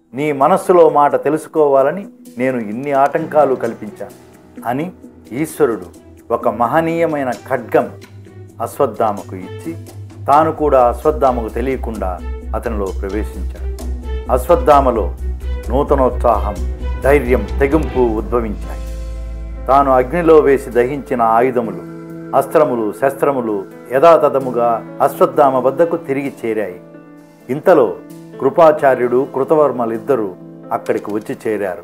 నీ మనస్సులో మాట తెలుసుకోవాలని నేను ఇన్ని ఆటంకాలు కల్పించాను అని ఈశ్వరుడు ఒక మహనీయమైన ఖడ్గం అశ్వత్థామకు ఇచ్చి తాను కూడా అశ్వత్థామకు తెలియకుండా అతనిలో ప్రవేశించాడు అశ్వత్థామలో నూతనోత్సాహం ధైర్యం తెగింపు ఉద్భవించాయి తాను అగ్నిలో వేసి దహించిన ఆయుధములు అస్త్రములు శస్త్రములు యథాతథముగా అశ్వత్థామ వద్దకు తిరిగి చేరాయి ఇంతలో కృపాచార్యుడు కృతవర్మలిద్దరూ అక్కడికి వచ్చి చేరారు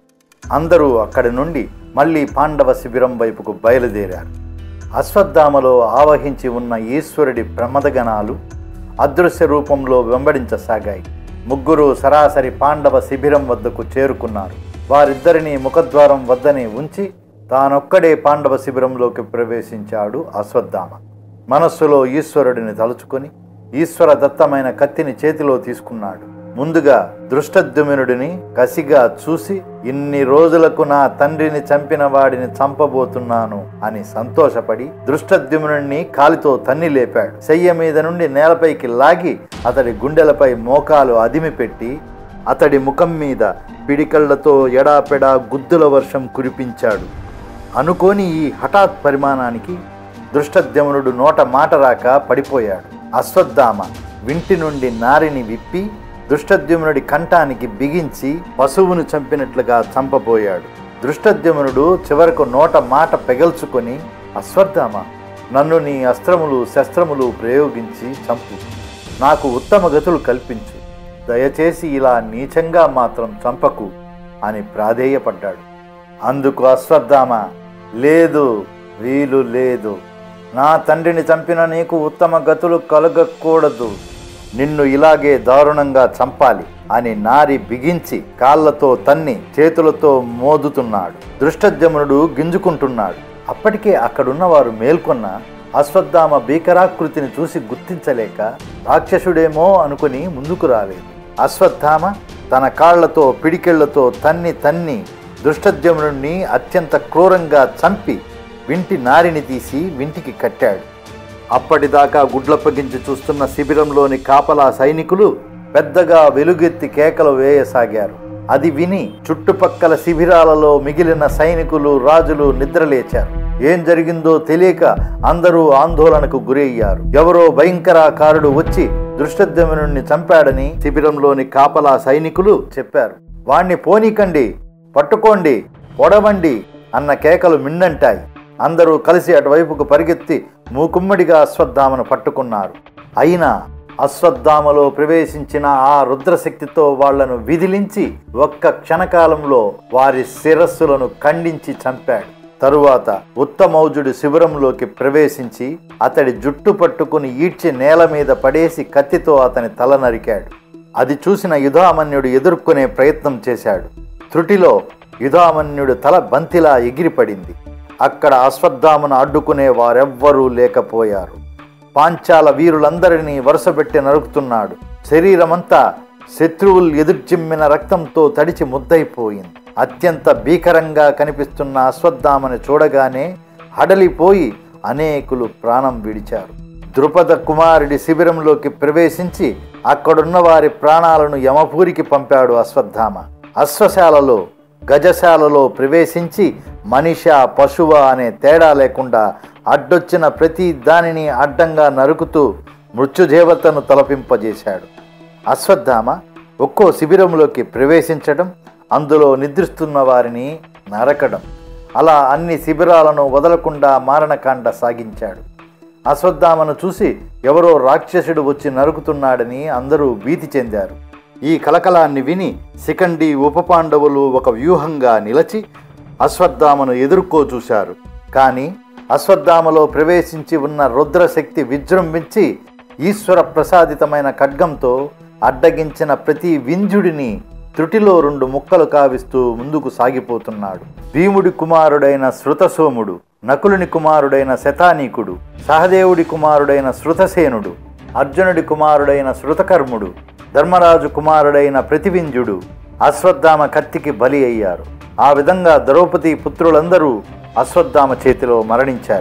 అందరూ అక్కడి నుండి మళ్ళీ పాండవ శిబిరం వైపుకు బయలుదేరారు అశ్వత్థామలో ఆవహించి ఉన్న ఈశ్వరుడి ప్రమదగణాలు అదృశ్య రూపంలో వెంబడించసాగాయి ముగ్గురు సరాసరి పాండవ శిబిరం వద్దకు చేరుకున్నారు వారిద్దరిని ముఖద్వారం వద్దనే ఉంచి తానొక్కడే పాండవ శిబిరంలోకి ప్రవేశించాడు అశ్వత్థామ మనస్సులో ఈశ్వరుడిని తలుచుకొని ఈశ్వర దత్తమైన కత్తిని చేతిలో తీసుకున్నాడు ముందుగా దృష్టద్యుమ్నుడిని కసిగా చూసి ఇన్ని రోజులకు నా తండ్రిని చంపిన వాడిని చంపబోతున్నాను అని సంతోషపడి దృష్టద్యుమ్నుడిని కాలితో తన్ని లేపాడు శయ్య మీద నుండి నేలపైకి లాగి అతడి గుండెలపై మోకాలు అదిమి పెట్టి అతడి ముఖం మీద పిడికళ్లతో ఎడాపెడా గుద్దుల వర్షం కురిపించాడు అనుకోని ఈ హఠాత్ పరిమాణానికి దృష్టద్యమునుడు నోట మాట రాక పడిపోయాడు అశ్వత్థామ వింటి నుండి నారిని విప్పి దృష్టద్యుమ్నుడి కంఠానికి బిగించి పశువును చంపినట్లుగా చంపబోయాడు దృష్టద్యుమ్నుడు చివరకు నోట మాట పెగల్చుకొని అశ్వత్థామ నన్ను నీ అస్త్రములు శస్త్రములు ప్రయోగించి చంపు నాకు ఉత్తమ గతులు కల్పించు దయచేసి ఇలా నీచంగా మాత్రం చంపకు అని ప్రాధేయపడ్డాడు అందుకు అశ్వత్థామ లేదు వీలు లేదు నా తండ్రిని చంపిన నీకు ఉత్తమ గతులు కలగకూడదు నిన్ను ఇలాగే దారుణంగా చంపాలి అని నారి బిగించి కాళ్ళతో తన్ని చేతులతో మోదుతున్నాడు దృష్టజమునుడు గింజుకుంటున్నాడు అప్పటికే అక్కడున్న వారు మేల్కొన్న అశ్వత్థామ భీకరాకృతిని చూసి గుర్తించలేక రాక్షసుడేమో అనుకుని ముందుకు రాలేదు అశ్వత్థామ తన కాళ్లతో పిడికెళ్లతో తన్ని తన్ని దృష్టద్యమునుడిని అత్యంత క్రూరంగా చంపి వింటి నారిని తీసి వింటికి కట్టాడు అప్పటిదాకా గుడ్లప్పగించి చూస్తున్న శిబిరంలోని కాపలా సైనికులు పెద్దగా వెలుగెత్తి కేకలు వేయసాగారు అది విని చుట్టుపక్కల శిబిరాలలో మిగిలిన సైనికులు రాజులు నిద్రలేచారు ఏం జరిగిందో తెలియక అందరూ ఆందోళనకు గురయ్యారు ఎవరో భయంకరాకారుడు వచ్చి దృష్టద్యమునుణ్ణి చంపాడని శిబిరంలోని కాపలా సైనికులు చెప్పారు వాణ్ణి పోనీకండి పట్టుకోండి పొడవండి అన్న కేకలు మిన్నంటాయి అందరూ కలిసి అటువైపుకు పరిగెత్తి మూకుమ్మడిగా అశ్వత్థామను పట్టుకున్నారు అయినా అశ్వత్థామలో ప్రవేశించిన ఆ రుద్రశక్తితో వాళ్లను విదిలించి ఒక్క క్షణకాలంలో వారి శిరస్సులను ఖండించి చంపాడు తరువాత ఉత్తమౌజుడు శిబిరంలోకి ప్రవేశించి అతడి జుట్టు పట్టుకుని ఈడ్చి నేల మీద పడేసి కత్తితో అతని తల నరికాడు అది చూసిన యుధామన్యుడు ఎదుర్కొనే ప్రయత్నం చేశాడు త్రుటిలో యుధామన్యుడు తల బంతిలా ఎగిరిపడింది అక్కడ అశ్వత్థామను అడ్డుకునే వారెవ్వరూ లేకపోయారు పాంచాల వీరులందరినీ వరుసపెట్టి నరుకుతున్నాడు శరీరమంతా శత్రువులు ఎదుర్చిమ్మిన రక్తంతో తడిచి ముద్దైపోయింది అత్యంత భీకరంగా కనిపిస్తున్న అశ్వత్థామని చూడగానే హడలిపోయి అనేకులు ప్రాణం విడిచారు ద్రుపద కుమారుడి శిబిరంలోకి ప్రవేశించి అక్కడున్న వారి ప్రాణాలను యమపూరికి పంపాడు అశ్వత్థామ అశ్వశాలలో గజశాలలో ప్రవేశించి మనిష పశువ అనే తేడా లేకుండా అడ్డొచ్చిన ప్రతి దానిని అడ్డంగా నరుకుతూ మృత్యుదేవతను తలపింపజేశాడు అశ్వత్థామ ఒక్కో శిబిరంలోకి ప్రవేశించడం అందులో నిద్రిస్తున్న వారిని నరకడం అలా అన్ని శిబిరాలను వదలకుండా మారణకాండ సాగించాడు అశ్వత్థామను చూసి ఎవరో రాక్షసుడు వచ్చి నరుకుతున్నాడని అందరూ భీతి చెందారు ఈ కలకలాన్ని విని శిఖండి ఉపపాండవులు ఒక వ్యూహంగా నిలచి అశ్వత్థామను ఎదుర్కో చూశారు కానీ అశ్వత్థామలో ప్రవేశించి ఉన్న రుద్రశక్తి విజృంభించి ఈశ్వర ప్రసాదితమైన ఖడ్గంతో అడ్డగించిన ప్రతి వింజుడిని త్రుటిలో రెండు ముక్కలు కావిస్తూ ముందుకు సాగిపోతున్నాడు భీముడి కుమారుడైన శృతసోముడు నకులుని కుమారుడైన శతానీకుడు సహదేవుడి కుమారుడైన శృతసేనుడు అర్జునుడి కుమారుడైన శృతకర్ముడు ధర్మరాజు కుమారుడైన ప్రతివింజుడు అశ్వత్థామ కత్తికి బలి అయ్యారు ఆ విధంగా ద్రౌపది పుత్రులందరూ అశ్వత్థామ చేతిలో మరణించారు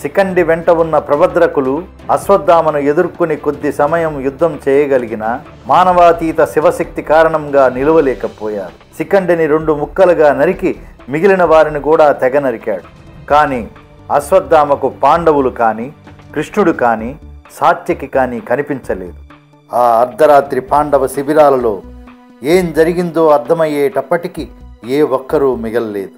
శిఖండి వెంట ఉన్న ప్రభద్రకులు అశ్వత్థామను ఎదుర్కొని కొద్ది సమయం యుద్ధం చేయగలిగిన మానవాతీత శివశక్తి కారణంగా నిలవలేకపోయారు శిఖండిని రెండు ముక్కలుగా నరికి మిగిలిన వారిని కూడా తెగ నరికాడు కానీ అశ్వత్థామకు పాండవులు కానీ కృష్ణుడు కానీ సాత్యకి కానీ కనిపించలేదు ఆ అర్ధరాత్రి పాండవ శిబిరాలలో ఏం జరిగిందో అర్థమయ్యేటప్పటికీ ఏ ఒక్కరూ మిగల్లేదు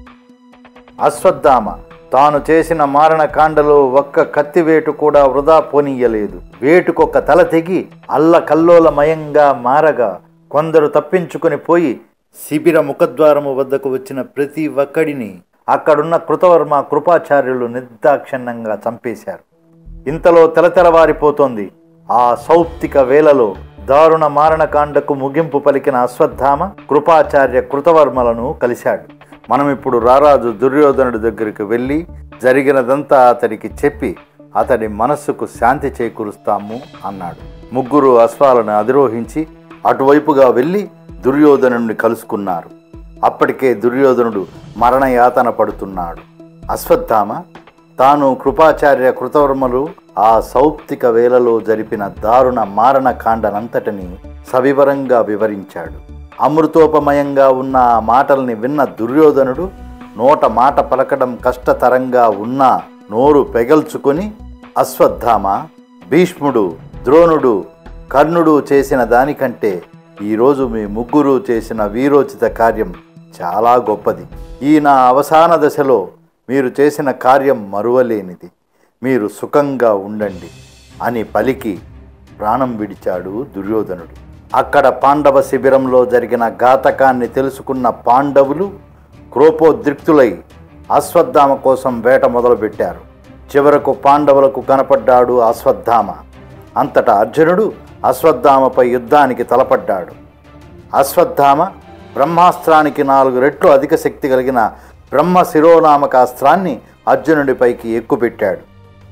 అశ్వత్థామ తాను చేసిన మారణకాండలో ఒక్క కత్తి వేటు కూడా వృధా పోనీయలేదు వేటుకొక్క తల తెగి అల్ల కల్లోలమయంగా మారగా కొందరు తప్పించుకొని పోయి శిబిర ముఖద్వారము వద్దకు వచ్చిన ప్రతి ఒక్కడిని అక్కడున్న కృతవర్మ కృపాచార్యులు నిర్దాక్షిణ్యంగా చంపేశారు ఇంతలో తెలతెలవారిపోతోంది ఆ సౌప్తిక వేళలో దారుణ మారణకాండకు ముగింపు పలికిన అశ్వత్థామ కృపాచార్య కృతవర్మలను కలిశాడు మనం ఇప్పుడు రారాజు దుర్యోధనుడి దగ్గరికి వెళ్ళి జరిగినదంతా అతడికి చెప్పి అతడి మనస్సుకు శాంతి చేకూరుస్తాము అన్నాడు ముగ్గురు అశ్వాలను అధిరోహించి అటువైపుగా వెళ్ళి దుర్యోధనుడిని కలుసుకున్నారు అప్పటికే దుర్యోధనుడు మరణయాతన పడుతున్నాడు అశ్వత్థామ తాను కృపాచార్య కృతవర్మలు ఆ సౌప్తిక వేళలో జరిపిన దారుణ మారణ కాండనంతటిని సవివరంగా వివరించాడు అమృతోపమయంగా ఉన్న ఆ మాటల్ని విన్న దుర్యోధనుడు నోట మాట పలకడం కష్టతరంగా ఉన్నా నోరు పెగల్చుకొని అశ్వత్థామ భీష్ముడు ద్రోణుడు కర్ణుడు చేసిన దానికంటే ఈరోజు మీ ముగ్గురు చేసిన వీరోచిత కార్యం చాలా గొప్పది ఈ నా అవసాన దశలో మీరు చేసిన కార్యం మరువలేనిది మీరు సుఖంగా ఉండండి అని పలికి ప్రాణం విడిచాడు దుర్యోధనుడు అక్కడ పాండవ శిబిరంలో జరిగిన ఘాతకాన్ని తెలుసుకున్న పాండవులు క్రోపోద్రిక్తులై అశ్వత్థామ కోసం వేట మొదలుపెట్టారు చివరకు పాండవులకు కనపడ్డాడు అశ్వత్థామ అంతటా అర్జునుడు అశ్వత్థామపై యుద్ధానికి తలపడ్డాడు అశ్వత్థామ బ్రహ్మాస్త్రానికి నాలుగు రెట్లు అధిక శక్తి కలిగిన బ్రహ్మ శిరోనామక అస్త్రాన్ని అర్జునుడిపైకి ఎక్కుపెట్టాడు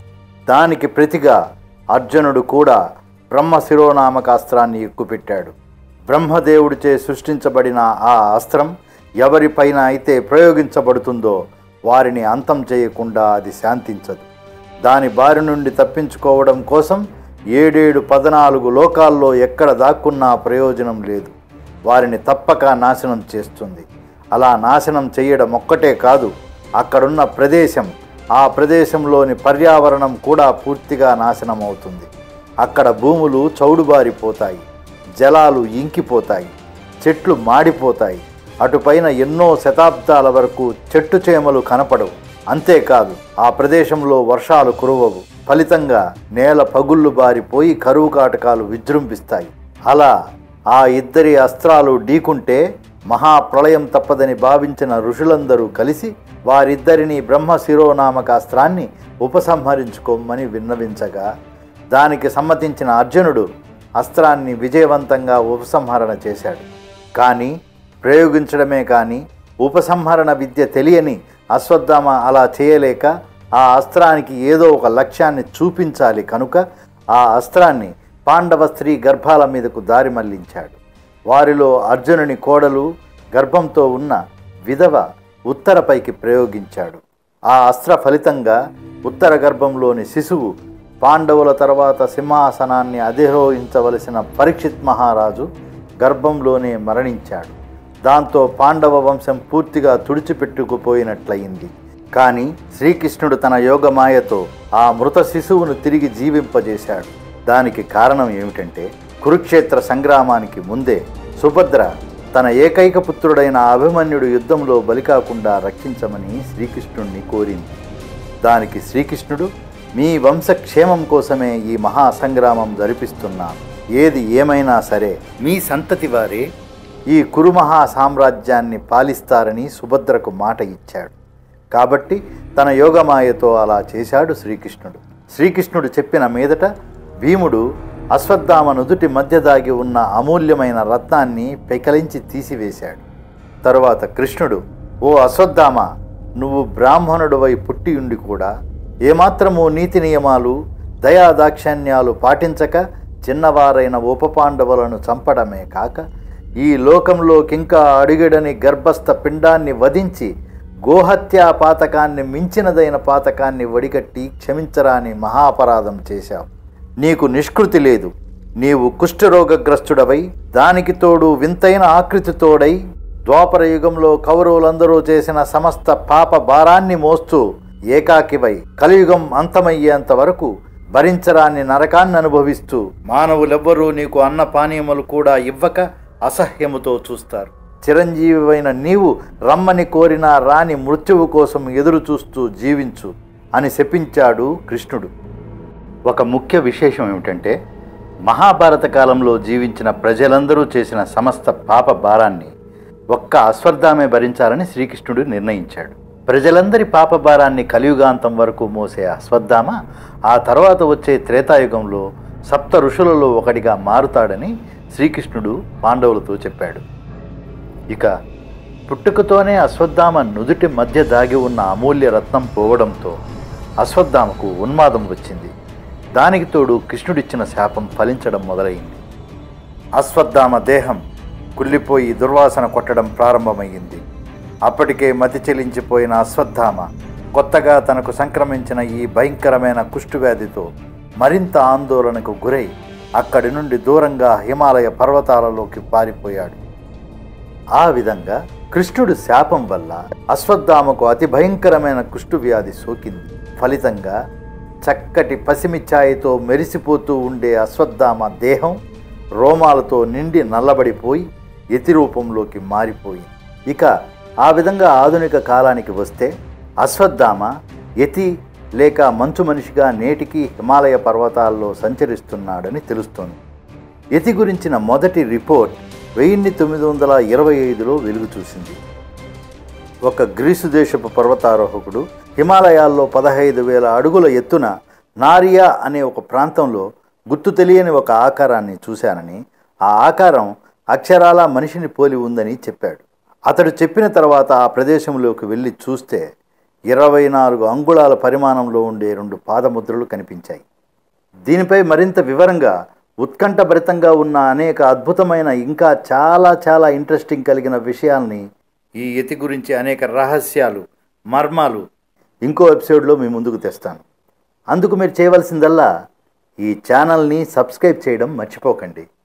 దానికి ప్రతిగా అర్జునుడు కూడా బ్రహ్మ శిరోనామక అస్త్రాన్ని ఎక్కుపెట్టాడు బ్రహ్మదేవుడిచే సృష్టించబడిన ఆ అస్త్రం ఎవరిపైన అయితే ప్రయోగించబడుతుందో వారిని అంతం చేయకుండా అది శాంతించదు దాని బారి నుండి తప్పించుకోవడం కోసం ఏడేడు పద్నాలుగు లోకాల్లో ఎక్కడ దాక్కున్నా ప్రయోజనం లేదు వారిని తప్పక నాశనం చేస్తుంది అలా నాశనం చేయడం ఒక్కటే కాదు అక్కడున్న ప్రదేశం ఆ ప్రదేశంలోని పర్యావరణం కూడా పూర్తిగా నాశనం అవుతుంది అక్కడ భూములు చౌడుబారిపోతాయి జలాలు ఇంకిపోతాయి చెట్లు మాడిపోతాయి అటుపైన ఎన్నో శతాబ్దాల వరకు చెట్టు చేమలు కనపడవు అంతేకాదు ఆ ప్రదేశంలో వర్షాలు కురవవు ఫలితంగా నేల పగుళ్ళు బారిపోయి కరువు కాటకాలు విజృంభిస్తాయి అలా ఆ ఇద్దరి అస్త్రాలు ఢీకుంటే మహాప్రళయం తప్పదని భావించిన ఋషులందరూ కలిసి వారిద్దరిని బ్రహ్మ శిరోనామక అస్త్రాన్ని ఉపసంహరించుకోమని విన్నవించగా దానికి సమ్మతించిన అర్జునుడు అస్త్రాన్ని విజయవంతంగా ఉపసంహరణ చేశాడు కానీ ప్రయోగించడమే కానీ ఉపసంహరణ విద్య తెలియని అశ్వత్థామ అలా చేయలేక ఆ అస్త్రానికి ఏదో ఒక లక్ష్యాన్ని చూపించాలి కనుక ఆ అస్త్రాన్ని పాండవ స్త్రీ గర్భాల మీదకు దారి మళ్లించాడు వారిలో అర్జునుని కోడలు గర్భంతో ఉన్న విధవ ఉత్తరపైకి ప్రయోగించాడు ఆ అస్త్ర ఫలితంగా ఉత్తర గర్భంలోని శిశువు పాండవుల తర్వాత సింహాసనాన్ని అధిరోహించవలసిన పరీక్షిత్ మహారాజు గర్భంలోనే మరణించాడు దాంతో పాండవ వంశం పూర్తిగా తుడిచిపెట్టుకుపోయినట్లయింది కానీ శ్రీకృష్ణుడు తన యోగమాయతో ఆ మృత శిశువును తిరిగి జీవింపజేశాడు దానికి కారణం ఏమిటంటే కురుక్షేత్ర సంగ్రామానికి ముందే సుభద్ర తన ఏకైక పుత్రుడైన అభిమన్యుడు యుద్ధంలో బలికాకుండా రక్షించమని శ్రీకృష్ణుణ్ణి కోరింది దానికి శ్రీకృష్ణుడు మీ వంశక్షేమం కోసమే ఈ మహా సంగ్రామం జరిపిస్తున్నాను ఏది ఏమైనా సరే మీ సంతతి వారే ఈ కురుమహా సామ్రాజ్యాన్ని పాలిస్తారని సుభద్రకు మాట ఇచ్చాడు కాబట్టి తన యోగమాయతో అలా చేశాడు శ్రీకృష్ణుడు శ్రీకృష్ణుడు చెప్పిన మీదట భీముడు అశ్వత్థామ నుదుటి మధ్య దాగి ఉన్న అమూల్యమైన రత్నాన్ని పెకలించి తీసివేశాడు తరువాత కృష్ణుడు ఓ అశ్వత్థామ నువ్వు బ్రాహ్మణుడివై పుట్టి ఉండి కూడా ఏమాత్రము నీతి నియమాలు దయాదాక్షాణ్యాలు పాటించక చిన్నవారైన ఉపపాండవులను చంపడమే కాక ఈ లోకంలోకింకా అడుగడని గర్భస్థ పిండాన్ని వధించి గోహత్యా పాతకాన్ని మించినదైన పాతకాన్ని వడిగట్టి క్షమించరాని మహాపరాధం చేశావు నీకు నిష్కృతి లేదు నీవు కుష్ఠరోగగ్రస్తుడవై దానికి తోడు వింతైన ఆకృతితోడై ద్వాపర యుగంలో కౌరవులందరూ చేసిన సమస్త పాప భారాన్ని మోస్తూ ఏకాకివై కలియుగం అంతమయ్యేంత వరకు భరించరాని నరకాన్ని అనుభవిస్తూ మానవులెవ్వరూ నీకు అన్న పానీయములు కూడా ఇవ్వక అసహ్యముతో చూస్తారు చిరంజీవివైన నీవు రమ్మని కోరిన రాని మృత్యువు కోసం ఎదురు చూస్తూ జీవించు అని శపించాడు కృష్ణుడు ఒక ముఖ్య విశేషం ఏమిటంటే మహాభారత కాలంలో జీవించిన ప్రజలందరూ చేసిన సమస్త పాప భారాన్ని ఒక్క అశ్వత్థామే భరించాలని శ్రీకృష్ణుడు నిర్ణయించాడు ప్రజలందరి పాప భారాన్ని కలియుగాంతం వరకు మోసే అశ్వత్థామ ఆ తర్వాత వచ్చే త్రేతాయుగంలో సప్త ఋషులలో ఒకటిగా మారుతాడని శ్రీకృష్ణుడు పాండవులతో చెప్పాడు ఇక పుట్టుకతోనే అశ్వత్థామ నుదుటి మధ్య దాగి ఉన్న అమూల్య రత్నం పోవడంతో అశ్వత్థామకు ఉన్మాదం వచ్చింది దానికి తోడు కృష్ణుడిచ్చిన శాపం ఫలించడం మొదలైంది అశ్వత్థామ దేహం కుళ్ళిపోయి దుర్వాసన కొట్టడం ప్రారంభమయ్యింది అప్పటికే మతి చెలించిపోయిన అశ్వత్థామ కొత్తగా తనకు సంక్రమించిన ఈ భయంకరమైన కుష్ఠువ్యాధితో మరింత ఆందోళనకు గురై అక్కడి నుండి దూరంగా హిమాలయ పర్వతాలలోకి పారిపోయాడు ఆ విధంగా కృష్ణుడి శాపం వల్ల అశ్వత్థామకు అతి భయంకరమైన కుష్టు వ్యాధి సోకింది ఫలితంగా చక్కటి పసిమి ఛాయతో మెరిసిపోతూ ఉండే అశ్వత్థామ దేహం రోమాలతో నిండి నల్లబడిపోయి యతి రూపంలోకి మారిపోయింది ఇక ఆ విధంగా ఆధునిక కాలానికి వస్తే అశ్వత్థామ యతి లేక మంచు మనిషిగా నేటికి హిమాలయ పర్వతాల్లో సంచరిస్తున్నాడని తెలుస్తోంది యతి గురించిన మొదటి రిపోర్ట్ వెయ్యిన్ని తొమ్మిది వందల ఇరవై ఐదులో వెలుగు చూసింది ఒక గ్రీసు దేశపు పర్వతారోహకుడు హిమాలయాల్లో పదహైదు వేల అడుగుల ఎత్తున నారియా అనే ఒక ప్రాంతంలో గుర్తు తెలియని ఒక ఆకారాన్ని చూశానని ఆ ఆకారం అక్షరాల మనిషిని పోలి ఉందని చెప్పాడు అతడు చెప్పిన తర్వాత ఆ ప్రదేశంలోకి వెళ్ళి చూస్తే ఇరవై నాలుగు అంగుళాల పరిమాణంలో ఉండే రెండు పాదముద్రలు కనిపించాయి దీనిపై మరింత వివరంగా ఉత్కంఠభరితంగా ఉన్న అనేక అద్భుతమైన ఇంకా చాలా చాలా ఇంట్రెస్టింగ్ కలిగిన విషయాల్ని ఈ యతి గురించి అనేక రహస్యాలు మర్మాలు ఇంకో ఎపిసోడ్లో మీ ముందుకు తెస్తాను అందుకు మీరు చేయవలసిందల్లా ఈ ఛానల్ని సబ్స్క్రైబ్ చేయడం మర్చిపోకండి